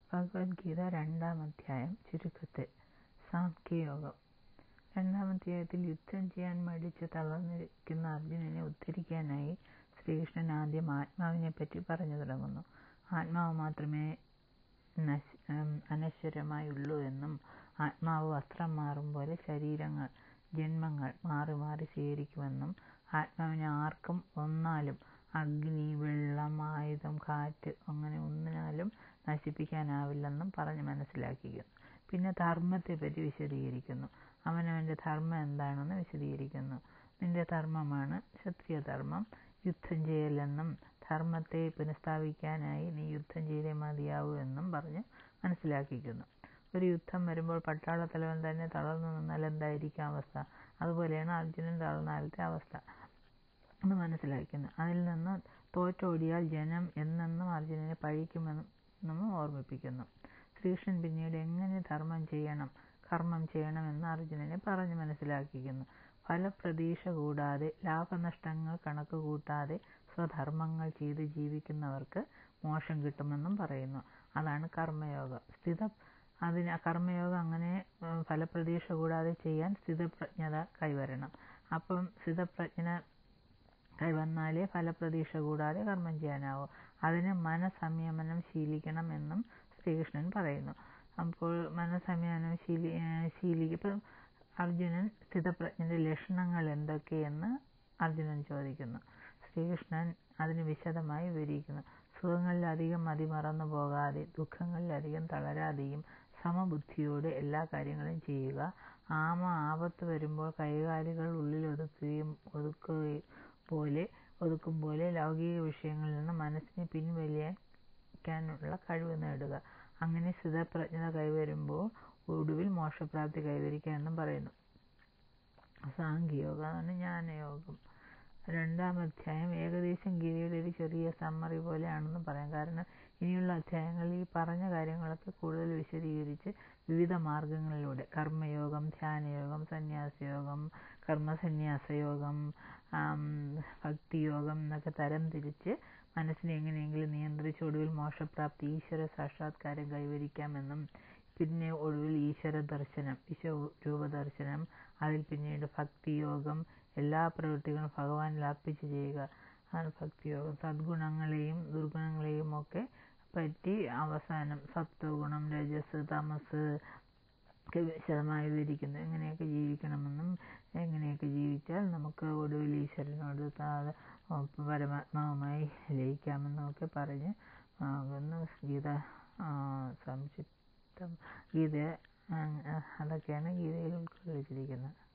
ഭഗവത്ഗീത രണ്ടാം അധ്യായം ചുരുക്കത്തിൽ സാംഖ്യയോഗം രണ്ടാം അധ്യായത്തിൽ യുദ്ധം ചെയ്യാൻ മടിച്ച് തളർന്നിരിക്കുന്ന അർജുനനെ ഉദ്ധരിക്കാനായി ശ്രീകൃഷ്ണൻ ആദ്യം ആത്മാവിനെപ്പറ്റി പറഞ്ഞു തുടങ്ങുന്നു ആത്മാവ് മാത്രമേ അനശ്വരമായുള്ളൂ എന്നും ആത്മാവ് വസ്ത്രം മാറും പോലെ ശരീരങ്ങൾ ജന്മങ്ങൾ മാറി മാറി സ്വീകരിക്കുമെന്നും ആത്മാവിനെ ആർക്കും ഒന്നാലും അഗ്നി വെള്ളം ആയുധം കാറ്റ് അങ്ങനെ ഒന്നിനാലും നശിപ്പിക്കാനാവില്ലെന്നും പറഞ്ഞ് മനസ്സിലാക്കിക്കുന്നു പിന്നെ ധർമ്മത്തെപ്പറ്റി വിശദീകരിക്കുന്നു അവനവന്റെ ധർമ്മം എന്താണെന്ന് വിശദീകരിക്കുന്നു നിന്റെ ധർമ്മമാണ് ക്ഷത്രിയധർമ്മം യുദ്ധം ചെയ്യലെന്നും ധർമ്മത്തെ പുനഃസ്ഥാപിക്കാനായി നീ യുദ്ധം ചെയ്തേ മതിയാവൂ എന്നും പറഞ്ഞ് മനസ്സിലാക്കിക്കുന്നു ഒരു യുദ്ധം വരുമ്പോൾ പട്ടാളത്തലവൻ തന്നെ തളർന്നു നിന്നാൽ എന്തായിരിക്കും അവസ്ഥ അതുപോലെയാണ് അർജുനൻ തളർന്നാലത്തെ അവസ്ഥ എന്ന് മനസ്സിലാക്കുന്നു അതിൽ നിന്ന് തോറ്റോടിയാൽ ജനം എന്നെന്നും അർജുനനെ പഴിക്കുമെന്നും ഓർമ്മിപ്പിക്കുന്നു ശ്രീകൃഷ്ണൻ പിന്നീട് എങ്ങനെ ധർമ്മം ചെയ്യണം കർമ്മം ചെയ്യണമെന്ന് അർജുനനെ പറഞ്ഞു മനസ്സിലാക്കിക്കുന്നു ഫലപ്രതീക്ഷ കൂടാതെ ലാഭനഷ്ടങ്ങൾ കണക്ക് കൂട്ടാതെ സ്വധർമ്മങ്ങൾ ചെയ്ത് ജീവിക്കുന്നവർക്ക് മോക്ഷം കിട്ടുമെന്നും പറയുന്നു അതാണ് കർമ്മയോഗം സ്ഥിത അതിന് കർമ്മയോഗം അങ്ങനെ ഫലപ്രതീക്ഷ കൂടാതെ ചെയ്യാൻ സ്ഥിതപ്രജ്ഞത കൈവരണം അപ്പം സ്ഥിതപ്രജ്ഞ കൈവന്നാലേ ഫലപ്രതീക്ഷ കൂടാതെ കർമ്മം ചെയ്യാനാവൂ അതിന് മനസംയമനം ശീലിക്കണം എന്നും ശ്രീകൃഷ്ണൻ പറയുന്നു അപ്പോൾ മനസംയമനം ശീലി ശീലിക്കും ഇപ്പം അർജുനൻ സ്ഥിതപ്രജ്ഞന്റെ ലക്ഷണങ്ങൾ എന്തൊക്കെയെന്ന് അർജുനൻ ചോദിക്കുന്നു ശ്രീകൃഷ്ണൻ അതിന് വിശദമായി വിവരിക്കുന്നു സുഖങ്ങളിലധികം മതിമറന്നു പോകാതെ ദുഃഖങ്ങളിലധികം തളരാതെയും സമബുദ്ധിയോടെ എല്ലാ കാര്യങ്ങളും ചെയ്യുക ആമ ആപത്ത് വരുമ്പോൾ കൈകാലുകൾ ഉള്ളിൽ ഒതുക്കുകയും ഒതുക്കുകയും പോലെ ഒതുക്കും പോലെ ലൗകിക വിഷയങ്ങളിൽ നിന്ന് മനസ്സിനെ പിൻവലിക്കാനുള്ള കഴിവ് നേടുക അങ്ങനെ സ്ഥിതപ്രജ്ഞത കൈവരുമ്പോൾ ഒടുവിൽ മോക്ഷപ്രാപ്തി കൈവരിക്കുക എന്നും പറയുന്നു സാഖ്യയോഗം അതാണ് ജ്ഞാനയോഗം രണ്ടാം അധ്യായം ഏകദേശം ഗീതയുടെ ഒരു ചെറിയ സമ്മറി പോലെയാണെന്ന് പറയാം കാരണം ഇനിയുള്ള അധ്യായങ്ങളിൽ ഈ പറഞ്ഞ കാര്യങ്ങളൊക്കെ കൂടുതൽ വിശദീകരിച്ച് വിവിധ മാർഗങ്ങളിലൂടെ കർമ്മയോഗം ധ്യാനയോഗം സന്യാസയോഗം കർമ്മസന്യാസയോഗം ഭക്തിയോഗം എന്നൊക്കെ തരം തിരിച്ച് മനസ്സിനെ എങ്ങനെയെങ്കിലും നിയന്ത്രിച്ച് ഒടുവിൽ മോക്ഷപ്രാപ്തി ഈശ്വര സാക്ഷാത്കാരം കൈവരിക്കാമെന്നും പിന്നെ ഒടുവിൽ ഈശ്വര ദർശനം വിശ്വരൂപ ദർശനം അതിൽ പിന്നീട് ഭക്തിയോഗം എല്ലാ പ്രവൃത്തികളും ഭഗവാനിൽ അർപ്പിച്ച് ചെയ്യുക അതാണ് ഭക്തിയോഗം സദ്ഗുണങ്ങളെയും ദുർഗുണങ്ങളെയും ഒക്കെ പറ്റി അവസാനം സത്വഗുണം രജസ് തമസ് ഒക്കെ വിശദമായി വിവരിക്കുന്നു എങ്ങനെയൊക്കെ ജീവിക്കണമെന്നും എങ്ങനെയൊക്കെ ജീവിച്ചാൽ നമുക്ക് ഒടുവിൽ ഈശ്വരനോട് പരമാത്മാവുമായി ലയിക്കാമെന്നും ഒക്കെ പറഞ്ഞ് ഗീത സംക്ഷിപ്തം ഗീത അതൊക്കെയാണ് ഗീതയിൽ ഉൾക്കൊള്ളിച്ചിരിക്കുന്നത്